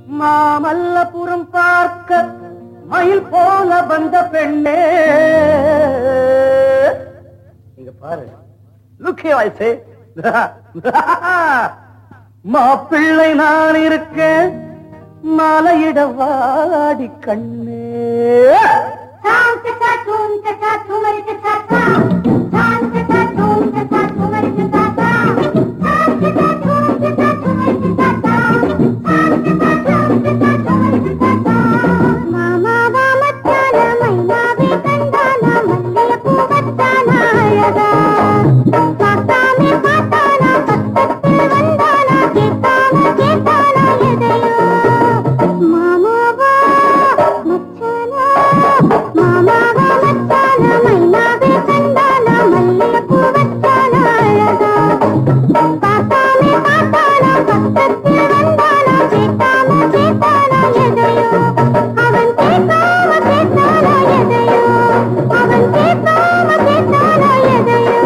மாமல்லபுரம் பார்க்க மயில் போல வந்த பெண்ணே இங்க பாரு லுக்கே வாய்ஸே மாப்பிள்ளை நான் இருக்கேன் மாலையிட வாடி கண்ணே மாமாவா மச்சானா மாமாவா மச்சானா மைனாவே கண்டானா மல்லிகைப்பூ வச்சானா அழகா பார்த்தாமே பார்த்தானா பக்கத்தில் வந்தானா கேட்டாம கேட்டானா எதையோ அவன் கேட்காம கேட்டானா எதையோ அவன் கேட்காம கேட்டானா எதையோ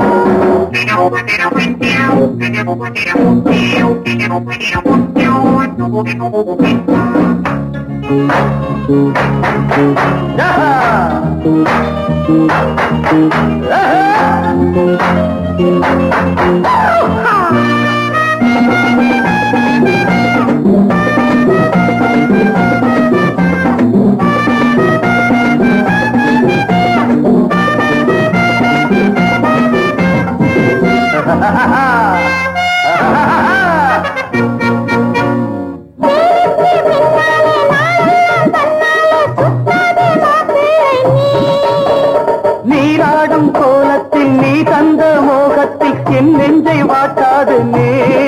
நீராடும் கோலத்தில் நீ தந்த மோகத்தில் என் நெஞ்சை வாட்டாது நீ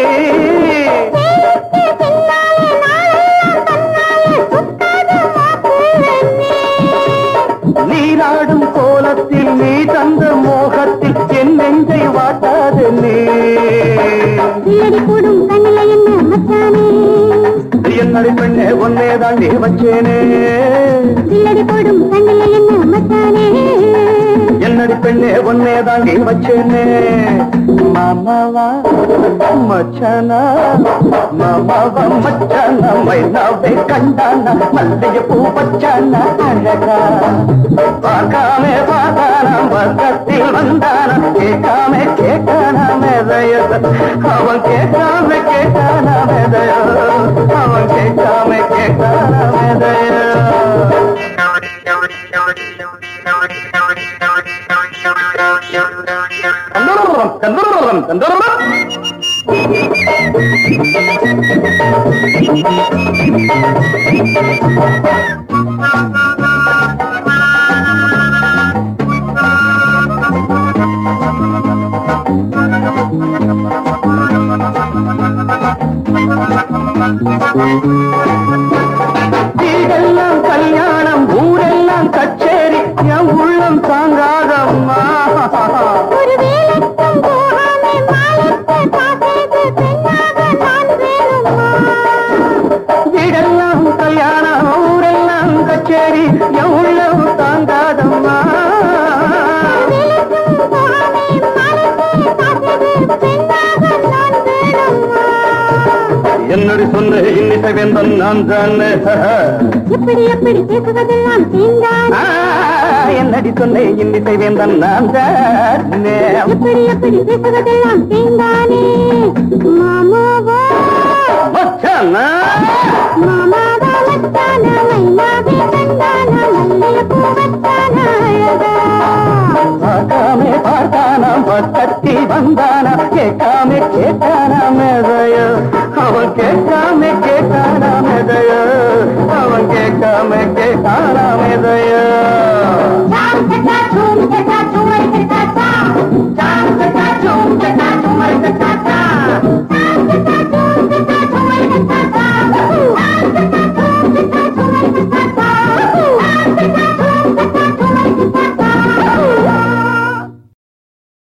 நீராடும் கோலத்தில் நீ தந்த மோகத்தில் என் நெஞ்சை வாட்டாது நீ இல்லடி கூடும் கண்ணில என்ன மச்சானே என்னடி பெண்ணே ஒன்னே தாண்டி வச்சேனே இல்லடி போடும் கண்ணில என்ன மச்சானே என்னடி பெண்ணே ஒன்னே தாண்டி வச்சேனே மாமாவா மச்சானா மாமாவா மச்சானா மைனாவே கண்டானா மல்லிகை பூ பச்சானா அழகா பார்க்காமே பார்த்தானா பக்கத்தில் வந்தானா கேட்காம கேட்டானா மேதைய அவன் கேட்காம கேட்டானா மேதைய அவன் கேட்காம கேட்டானா மேதைய கந்தரபுரம் கந்தரபுரம் கந்தரபுரம் வீடெல்லாம் கல்யாணம் ஊரெல்லாம் கச்சேரி என் உள்ளம் தாங்காதம்மா ஒரு வேலைக்கும் போகாமே மாலைக்கு காசேது பெண்ணாக நான் வேணுமா வீடெல்லாம் கல்யாணம் ஊரெல்லாம் கச்சேரி என் உள்ளம் தாங்காதம்மா வேலைக்கும் போகாமே மாலைக்கு காசேது பெண்ணாக நான் வேணுமா என்னடி சொன்ன இன்னிசை வேந்தன் நான் தானே எப்படி எப்படி பேசுவதெல்லாம் தீண்டான என்னடி சொன்ன இன்னிசை வேந்தன் நான் தானே எப்படி எப்படி பேசுவதெல்லாம் தீண்டானே மாமாவா மச்சானா மாமாவா மச்சானா மைனாவே கண்டானா மல்லிகைப்பூ வச்சானா அழகா பார்க்காமே பார்த்தானா பக்கத்தில் வந்தானா கேட்காமே கேட்டானா